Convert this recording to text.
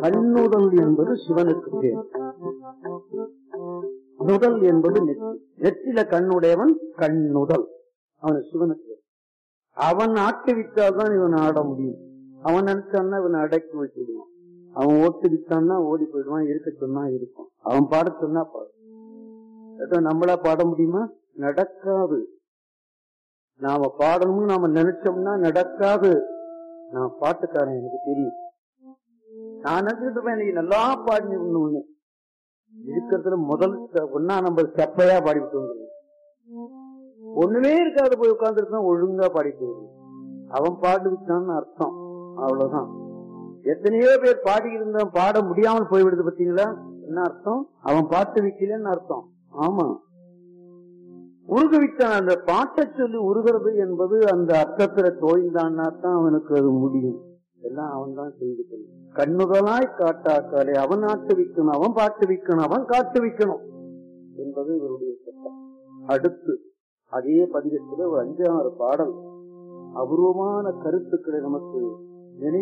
கண்ணுதல் என்பது சிவனுக்கு பேர் நுதல் என்பது நெற்றி நெற்றில கண்ணுடையவன் கண்ணுதல் அவன் சிவனுக்கு பேர். அவன் ஆட்டுவித்தால் தான் இவன் ஆட முடியும் அவன் நினைச்சான்னா இவன் அடக்கி வச்சிடுவான் அவன் ஓட்டு விட்டான்னா ஓடி போயிடுவான் இருக்க சொன்னா இருக்கும் அவன் பாட சொன்னா பாடும் ஏதோ நம்மளா பாட முடியுமா நடக்காது நாம பாடணும்னு நாம நினைச்சோம்னா நடக்காது நான் பாட்டுக்காரன் எனக்கு தெரியும் நான் நினைச்சிட்டு இருப்பேன் இன்னைக்கு நல்லா பாடி ஒண்ணு இருக்கிறதுல முதல் ஸ்ட- ஒன்னா நம்ம செப்பையா பாடிட்டு வந்துருவோம் ஒண்ணுமே இருக்காது போய் உட்கார்ந்துருக்கோம் ஒழுங்கா பாடிட்டு வருவோம் அவன் பாடு விட்டான்னு அர்த்தம் அவ்வளவுதான் எத்தனையோ பேர் பாடி இருந்தவன் பாட முடியாமல் போய்விடுது பாத்தீங்களா என்ன அர்த்தம் அவன் பாட்டு வைக்கலன்னு அர்த்தம் ஆமா உருகுவித்தான் அந்த பாட்டை சொல்லி உருகிறது என்பது அந்த அர்த்தத்துல தோய்ந்தான்னா தான் அவனுக்கு அது முடியும் எல்லாம் அவன் தான் செய்து கொள்ளும் கண்ணுதலாய் காட்டாக்காலே அவன் ஆட்டு விக்கணும் அவன் பாட்டு விக்கணும் அவன் காட்டு விக்கணும் என்பது இவருடைய சட்டம் அடுத்து அதே பதிகத்துல ஒரு அஞ்சாறு பாடல் அபூர்வமான கருத்துக்களை நமக்கு நினைவு